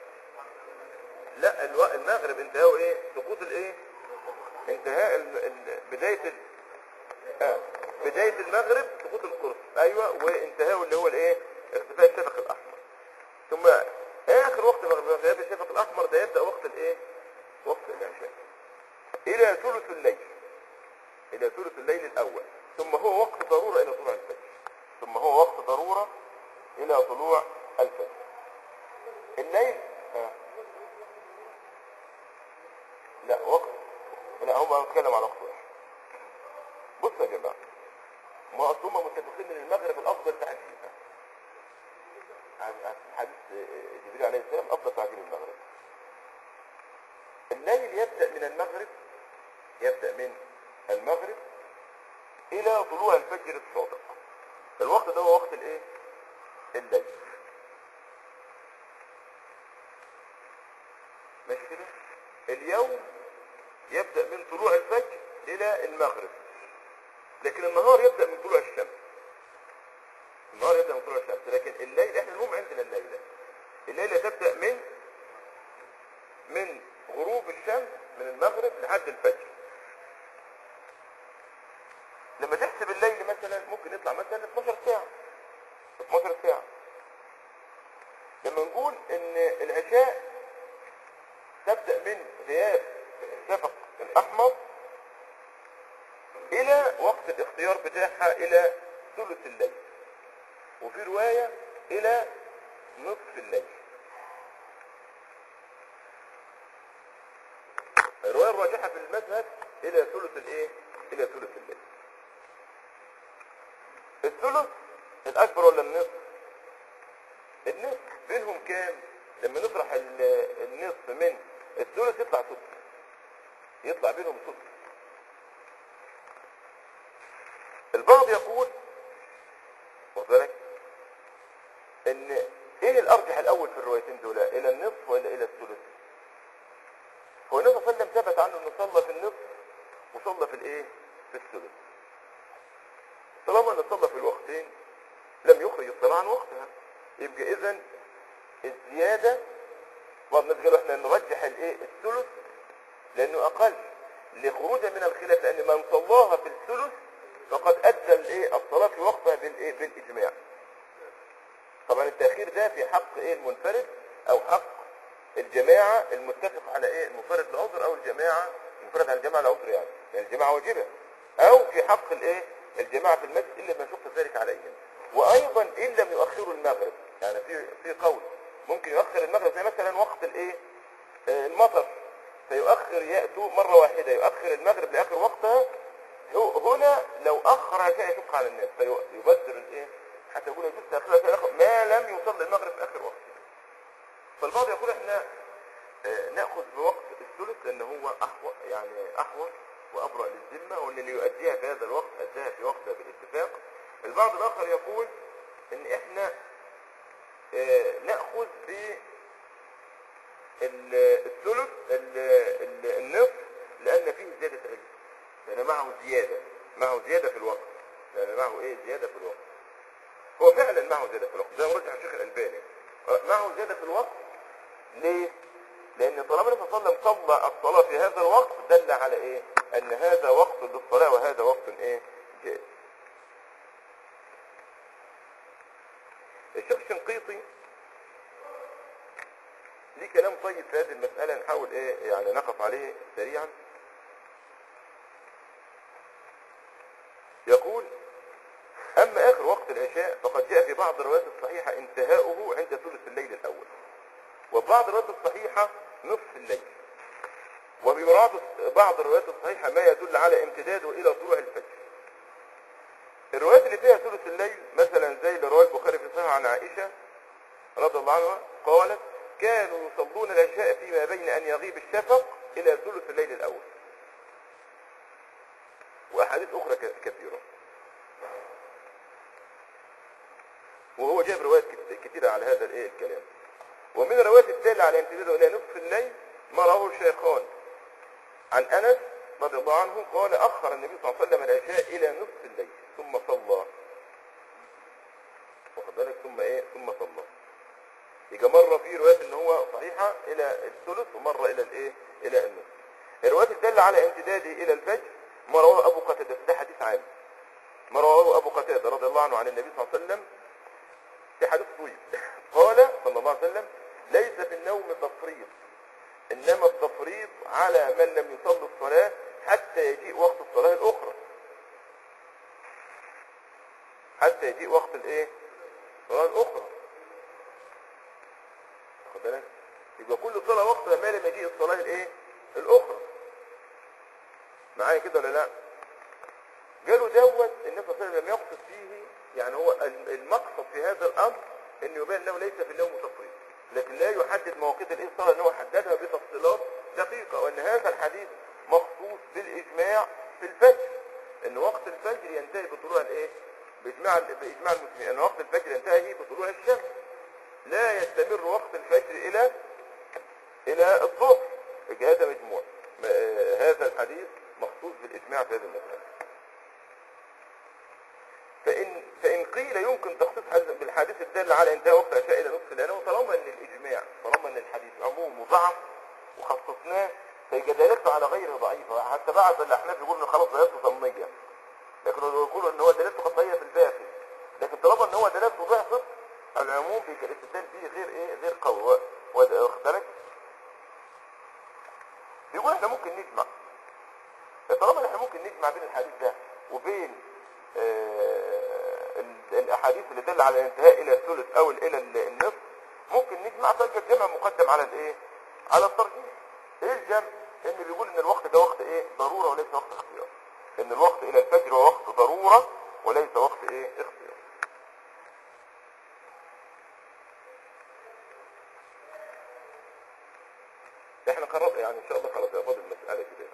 لا الو... المغرب انتهاءه ايه سقوط الايه انتهاء ال... ال... بداية ال... آه. بداية المغرب سقوط القرص ايوه وانتهاءه اللي هو الايه ارتفاع الشفق الاحمر ثم اخر وقت المغرب غياب الشفق الاحمر ده يبدا وقت الايه وقت العشاء الى ثلث الليل الى ثلث الليل الاول ثم هو وقت ضرورة الى طلوع الفجر ثم هو وقت ضرورة الى طلوع الفجر الليل آه. لا وقت لا هم بنتكلم على وقت واحد بصوا يا جماعه ما اصل هم متفقين ان المغرب الافضل تعجيلها عن عن حديث جبريل عليه السلام افضل تعجيل المغرب الليل يبدا من المغرب يبدا من المغرب الى طلوع الفجر الصادق الوقت ده هو وقت الايه الليل ماشي كده اليوم يبدا من طلوع الفجر الى المغرب لكن النهار يبدا من طلوع الشمس النهار يبدا من طلوع الشمس لكن الليل احنا المهم عندنا الليله الليله تبدا من من غروب الشمس من المغرب لحد الفجر لما تحسب الليل مثلا ممكن يطلع مثلا 12 ساعه 12 ساعه لما نقول ان العشاء تبدا من غياب الشفق الاحمر الى وقت الاختيار بتاعها الى ثلث الليل وفي رواية الى نصف الليل الرواية الراجحة في المذهب الى ثلث الايه الى ثلث الليل الثلث الاكبر ولا النصف النصف بينهم كام لما نطرح ال- النصف من الثلث يطلع ثلث يطلع بينهم ثلث البعض يقول واخد بالك ان ايه الارجح الاول في الروايتين دول الى النصف ولا الى الثلث هو النبي صلى الله عليه وسلم ثبت عنه انه صلى في النصف وصلى في الايه في الثلث طالما انه صلى في الوقتين لم يخرج الصلاه عن وقتها يبقى اذا الزياده بعض الناس قالوا احنا نرجح الايه الثلث لانه اقل لخروجا من الخلاف لان من صلاها في الثلث فقد ادى الايه الصلاه في وقتها بالايه بالاجماع طبعا التاخير ده في حق ايه المنفرد او حق الجماعه المتفق على ايه المنفرد العذر او الجماعه المنفرد على الجماعه العذر يعني يعني الجماعه واجبه او في حق الايه الجماعه في المسجد الا ما شق ذلك عليهم وايضا ان لم يؤخروا المغرب يعني في في قول ممكن يؤخر المغرب زي مثلا وقت الايه آه، المطر فيؤخر يأتوا مرة واحدة يؤخر المغرب لآخر وقتها هو- هنا لو أخر شيء يشق على الناس فيبدر الإيه حتى يقول يجوز تأخيرها في آخر ما لم يصلي المغرب في آخر وقته فالبعض يقول احنا آه، نأخذ بوقت الثلث لأن هو أحوط يعني أحوط وأبرأ للذمة وأن اللي يؤديها في هذا الوقت أداها في وقتها بالاتفاق البعض الآخر يقول إن احنا آه، نأخذ ب ال- الثلث ال- ال- النصف لأن فيه زيادة علم لأن معه زيادة معه زيادة في الوقت لأن معه إيه زيادة في الوقت هو فعلا معه زيادة في الوقت زي ما رجع الشيخ الألباني معه زيادة في الوقت ليه؟ لأن طالما النبي صلى الله عليه وسلم صلى الصلاة في هذا الوقت دل على إيه؟ أن هذا وقت للصلاة وهذا وقت إيه؟ جائز الشيخ الشنقيطي ليه كلام طيب في هذه المسألة نحاول ايه يعني نقف عليه سريعا يقول اما اخر وقت العشاء فقد جاء في بعض الروايات الصحيحة انتهاؤه عند ثلث الليل الاول وبعض الروايات الصحيحة نصف الليل وفي بعض بعض الروايات الصحيحة ما يدل على امتداده الى طلوع الفجر الروايات اللي فيها ثلث الليل مثلا زي اللي رواه البخاري في صحيح عن عائشة رضي الله عنها قالت كانوا يصلون العشاء فيما بين ان يغيب الشفق الى ثلث الليل الاول واحاديث اخرى ك- كثيرة وهو جايب روايات كت- كثيرة على هذا الايه الكلام ومن الروايات الدالة على امتداده الى نصف الليل ما رواه الشيخان عن انس رضي الله عنه قال اخر النبي صلى الله عليه وسلم العشاء الى نصف الليل ثم صلى واخد بالك ثم ايه ثم صلى يبقى مرة في روايات ان هو صحيحة الى الثلث ومرة الى الايه الى النصف الروايات الدالة على امتداده الى الفجر ما رواه ابو قتادة ده حديث عام ما رواه ابو قتادة رضي الله عنه عن النبي صلى الله عليه وسلم في حديث طويل قال صلى الله عليه وسلم ليس في النوم تفريط انما التفريط على من لم يصلي الصلاة حتى يجيء وقت الصلاة الاخرى حتى يجيء وقت الايه الصلاة الاخرى واخد بالك يبقى كل صلاة وقت لما لم يجيء الصلاة الايه الاخرى معايا كده ولا لا قالوا دوت النبي صلى الله عليه وسلم لم يقصد فيه يعني هو ال- المقصد في هذا الامر انه يبين انه ليس في النوم تفريط لكن لا يحدد مواقيت الايه الصلاه ان هو حددها بتفصيلات دقيقه وان هذا الحديث مخصوص بالاجماع في الفجر ان وقت الفجر ينتهي بطلوع الايه باجماع باجماع المسلمين ان وقت الفجر ينتهي بطلوع الشمس لا يستمر وقت الفجر الى الى الظهر يبقى هذا مجموع م- آه، هذا الحديث مخصوص بالاجماع في هذه المساله فإن فإن قيل يمكن تخصيص هذا بالحديث الدال على انتهاء وقت العشاء إلى نصف الليل طالما أن الإجماع طالما أن الحديث عموم وضعف وخصصناه فيبقى دلالته على غيره ضعيفة حتى بعض الأحناف يقولوا إن خلاص دلالته ظنية لكن يقولوا إن هو دلالته قطعية في الباقي لكن طالما إن هو دلالته ضعفت العموم بيبقى الاستدلال فيه غير إيه غير قوي واخد بالك؟ بيقول إحنا ممكن نجمع طالما احنا ممكن نجمع بين الحديث ده وبين آه، ال- الاحاديث اللي دل على الانتهاء الى الثلث او الى ال- النصف ممكن نجمع فيبقى الجمع مقدم على الايه على الترجيح ايه الجمع ان بيقول ان الوقت ده وقت ايه ضرورة وليس وقت اختيار ان الوقت الى الفجر هو وقت ضرورة وليس وقت ايه اختيار احنا قررنا يعني ان شاء الله خلاص يا فاضل المسألة كده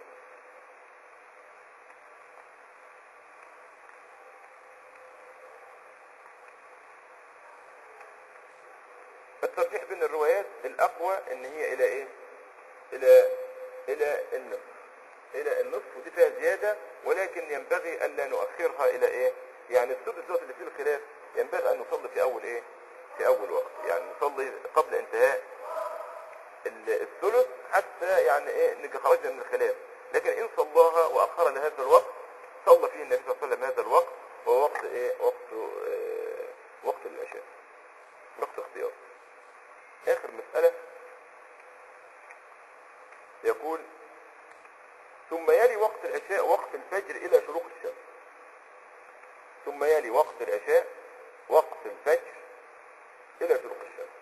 الترجيح بين الروايات الاقوى ان هي الى ايه الى الى النصف الى النصف ودي فيها زيادة ولكن ينبغي الا نؤخرها الى ايه يعني السدس دوت اللي فيه الخلاف ينبغي ان نصلي في اول ايه في اول وقت يعني نصلي قبل انتهاء ال- الثلث حتى يعني ايه نبقى خرجنا من الخلاف لكن ان صلاها واخر لهذا الوقت صلى فيه النبي صلى الله عليه وسلم هذا الوقت وهو وقت ايه وقت آه وقت العشاء وقت اختيار اخر مسألة يقول ثم يلي وقت العشاء وقت الفجر الى شروق الشمس ثم يلي وقت العشاء وقت الفجر الى شروق الشمس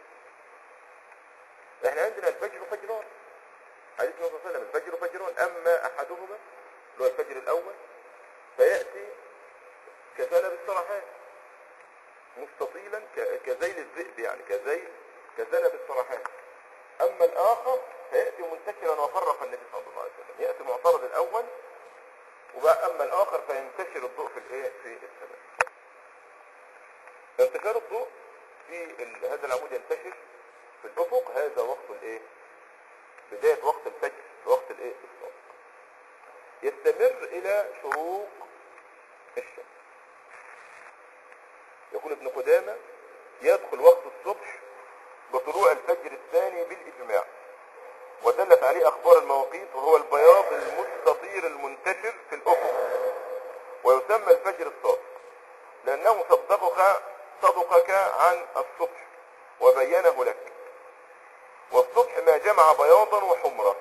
احنا عندنا الفجر فجران حديث النبي صلى الله عليه وسلم الفجر فجران اما احدهما اللي هو الفجر الاول فياتي كسلب الصراحات مستطيلا ك- كذيل الذئب يعني كذيل كذنب الصراحات اما الاخر فياتي منتشرا وفرق النبي صلى الله عليه وسلم ياتي معترض الاول وبقى اما الاخر فينتشر الضوء في الايه في السماء انتشار الضوء في ال- هذا العمود ينتشر في الافق هذا وقت الايه بداية وقت الفجر وقت الايه الصبح يستمر الى شروق الشمس يقول ابن قدامة يدخل وقت الصبح بطلوع الفجر الثاني بالاجماع ودلت عليه اخبار المواقيت وهو البياض المستطير المنتشر في الافق ويسمى الفجر الصادق لانه صدقك صدقك عن الصبح وبينه لك والصبح الصبح ما جمع بياضا وحمرة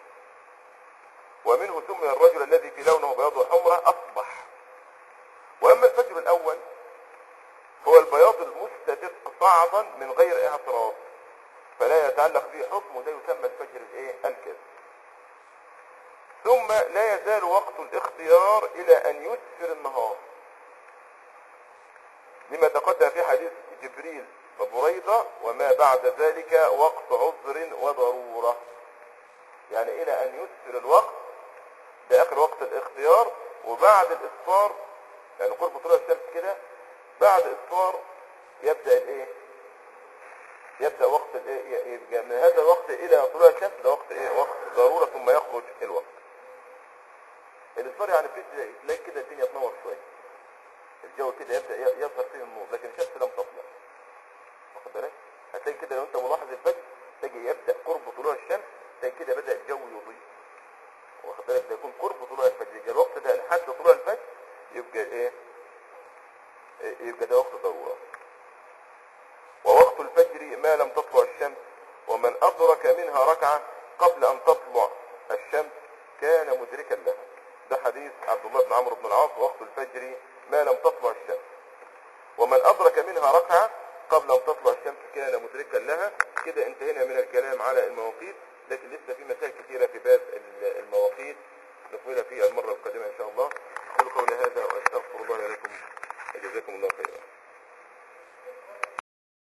ومنه سمي الرجل الذي في لونه بياض وحمرة أصبح وأما الفجر الأول هو البياض المستدق صعبا من غير اعتراض فلا يتعلق به حكم وده يسمى الفجر الايه الكاذب ثم لا يزال وقت الاختيار الى ان يسفر النهار لما تقدم في حديث جبريل وبريدة وما بعد ذلك وقت عذر وضرورة يعني الى ان يسفر الوقت ده اخر وقت الاختيار وبعد الاسفار يعني قرب طلوع الشمس كده بعد اسفار يبدأ الايه يبدأ وقت الايه يبقى من هذا الوقت الى طلوع الشمس ده وقت ايه وقت ضرورة ثم يخرج الوقت الاسفار يعني في تلاقي كده الدنيا تنور شوية الجو كده يبدأ يظهر فيه النور لكن الشمس لم تطلع واخد بالك هتلاقي كده لو انت ملاحظ الفجر تجي يبدأ قرب طلوع الشمس تلاقي كده بدأ الجو يضيء واخد بالك ده يكون قرب طلوع الفجر يبقى الوقت ده لحد طلوع الفجر يبقى ايه يبقى ده وقت ضرورة ووقت الفجر ما لم تطلع الشمس ومن أدرك منها ركعة قبل أن تطلع الشمس كان مدركا لها ده حديث عبد الله بن عمرو بن العاص وقت الفجر ما لم تطلع الشمس ومن أدرك منها ركعة قبل أن تطلع الشمس كان مدركا لها كده انتهينا من الكلام على المواقيت